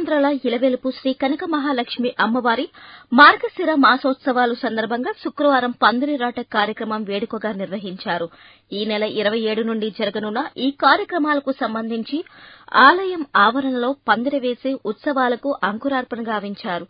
నవరాత్రుల ఇలవెలుపు శ్రీ కనక మహాలక్ష్మి అమ్మవారి మార్గశిర మాసోత్సవాలు సందర్భంగా శుక్రవారం పందిరిరాట కార్యక్రమం వేడుకగా నిర్వహించారు ఈ నెల ఇరవై ఏడు నుండి జరగనున్న ఈ కార్యక్రమాలకు సంబంధించి ఆలయం ఆవరణలో పందిరి వేసి ఉత్సవాలకు అంకురార్పణ గావించారు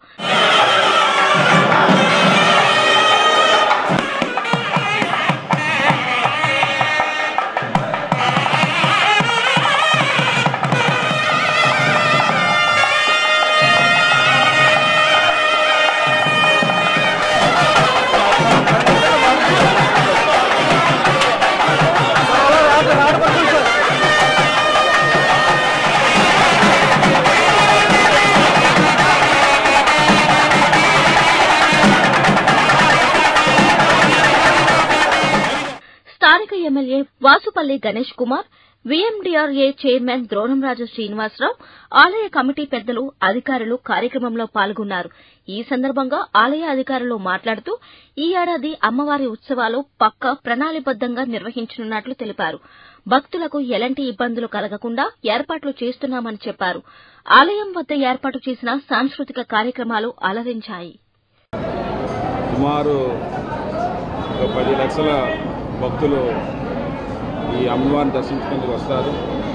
స్థానిక MLA Vasupalli Ganesh Kumar VMDRA chairman Dronamraju Srinivasarao ఆలయ కమిటీ పెద్దలు అధికారులు కార్యక్రమంలో పాల్గొన్నారు ఈ సందర్భంగా ఆలయ అధికారులు మాట్లాడుతూ ఈ ఏడాది అమ్మవారి ఉత్సవాలు పక్కా ప్రణాళిబద్దంగా నిర్వహించనున్నట్లు తెలిపారు భక్తులకు ఎలాంటి ఇబ్బందులు కలగకుండా ఏర్పాట్లు చేస్తున్నామని చెప్పారు ఆలయం వద్ద ఏర్పాటు చేసిన సాంస్కృతిక కార్యక్రమాలు అలరించాయి సుమారు ఒక పది లక్షల భక్తులు ఈ అమ్మవారిని దర్శించుకుంటూ వస్తారు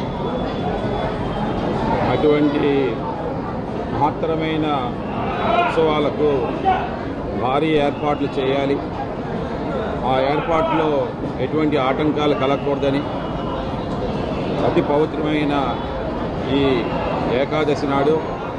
అటువంటి మహత్తరమైన ఉత్సవాలకు భారీ ఏర్పాట్లు చేయాలి ఆ ఏర్పాట్లో ఎటువంటి ఆటంకాలు కలగకూడదని అతి పవిత్రమైన ఈ ఏకాదశి నాడు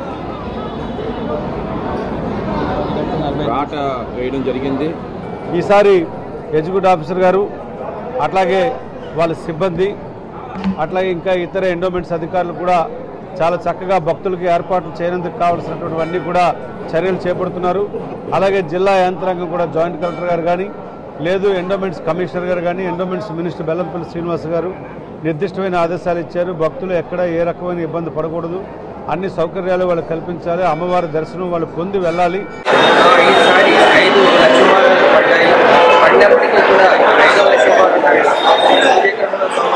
రాట వేయడం జరిగింది ఈసారి ఎగ్జిక్యూటివ్ ఆఫీసర్ గారు అట్లాగే వాళ్ళ సిబ్బంది అట్లాగే ఇంకా ఇతర ఎండోమెంట్స్ అధికారులు కూడా చాలా చక్కగా భక్తులకు ఏర్పాట్లు చేయనందుకు కావాల్సినటువంటివన్నీ కూడా చర్యలు చేపడుతున్నారు అలాగే జిల్లా యంత్రాంగం కూడా జాయింట్ కలెక్టర్ గారు కానీ లేదు ఎండోమెంట్స్ కమిషనర్ గారు కానీ ఎండోమెంట్స్ మినిస్టర్ బెల్లంపల్లి శ్రీనివాస్ గారు నిర్దిష్టమైన ఆదేశాలు ఇచ్చారు భక్తులు ఎక్కడ ఏ రకమైన ఇబ్బంది పడకూడదు అన్ని సౌకర్యాలు వాళ్ళు కల్పించాలి అమ్మవారి దర్శనం వాళ్ళు పొంది వెళ్ళాలి ఈసారి ఐదు లక్షమాలు పడ్డాయి పడినప్పటికీ కూడా ఐదవ లక్షమాలు స్వీకరణలో